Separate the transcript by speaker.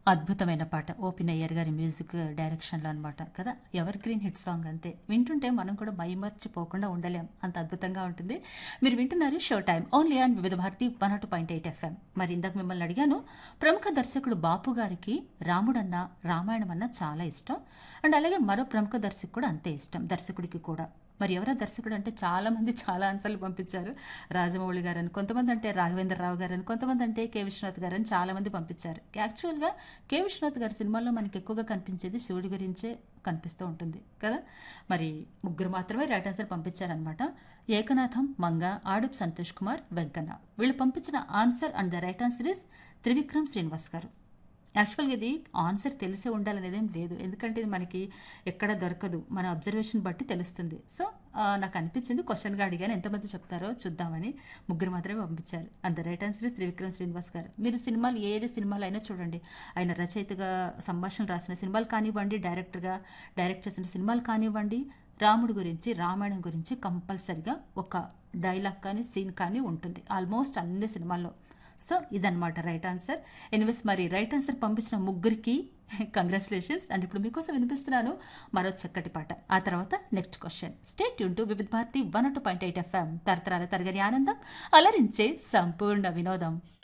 Speaker 1: అద్భుతమైన పాట ఓపెన్ అయ్యర్ గారి మ్యూజిక్ డైరెక్షన్లో అనమాట కదా ఎవర్ గ్రీన్ హిట్ సాంగ్ అంతే వింటుంటే మనం కూడా మైమర్చిపోకుండా ఉండలేం అంత అద్భుతంగా ఉంటుంది మీరు వింటున్నారు show time only on Vividh Bharati one nought point eight FM మరి ఇందాక మిమ్మల్ని అడిగాను ప్రముఖ దర్శకుడు బాపు గారికి రాముడన్న రామాయణం అన్న చాలా ఇష్టం అండ్ అలాగే మరో ప్రముఖ దర్శకుడు కూడా అంతే ఇష్టం దర్శకుడికి కూడా మరి ఎవరో దర్శకుడు అంటే చాలా మంది చాలా ఆన్సర్లు పంపించారు రాజమౌళి గారు అని కొంతమంది అంటే రాఘవేంద్రరావు గారు అని కొంతమంది అంటే కె విశ్వనాథ్ గారు అని చాలా మంది పంపించారు యాక్చువల్గా కె విశ్వనాథ్ గారి సినిమాల్లో మనకి ఎక్కువగా కనిపించేది శివుడి గురించే కనిపిస్తూ ఉంటుంది కదా మరి ముగ్గురు మాత్రమే రైట్ ఆన్సర్ పంపించారనమాట ఏకనాథం మంగ ఆడుప్ సంతోష్ కుమార్ వెంకన్న వీళ్ళు పంపించిన answer and the right answer is Trivikram Srinivas గారు యాక్చువల్గా ఇది ఆన్సర్ తెలిసే ఉండాలనేది ఏం లేదు ఎందుకంటే ఇది మనకి ఎక్కడ దొరకదు మన అబ్జర్వేషన్ బట్టి తెలుస్తుంది సో ఆ, నాకు అనిపించింది క్వశ్చన్గా అడిగాను ఎంతమంది చెప్తారో చూద్దామని ముగ్గురు మాత్రమే పంపించారు and the right answer is Trivikram Srinivas గారు మీరు సినిమాలు ఏ ఏ సినిమాలు అయినా చూడండి ఆయన రచయితగా సంభాషణలు రాసిన సినిమాలు కానివ్వండి డైరెక్టర్గా డైరెక్ట్ చేసిన సినిమాలు కానివ్వండి రాముడి గురించి రామాయణం గురించి కంపల్సరిగా ఒక డైలాగ్ కానీ సీన్ కానీ ఉంటుంది ఆల్మోస్ట్ అన్ని సినిమాల్లో సో ఇదన్నమాట రైట్ ఆన్సర్ ఎనివేస్ మరి రైట్ ఆన్సర్ పంపించిన ముగ్గురికి కంగ్రాచులేషన్స్ అండ్ ఇప్పుడు మీకోసం వినిపిస్తున్నాను మరో చక్కటి పాట ఆ తర్వాత నెక్స్ట్ క్వశ్చన్ స్టేట్ యూన్ to Vividh Bharati one two point eight FM తరతరాల తరగని ఆనందం అలరించే సంపూర్ణ వినోదం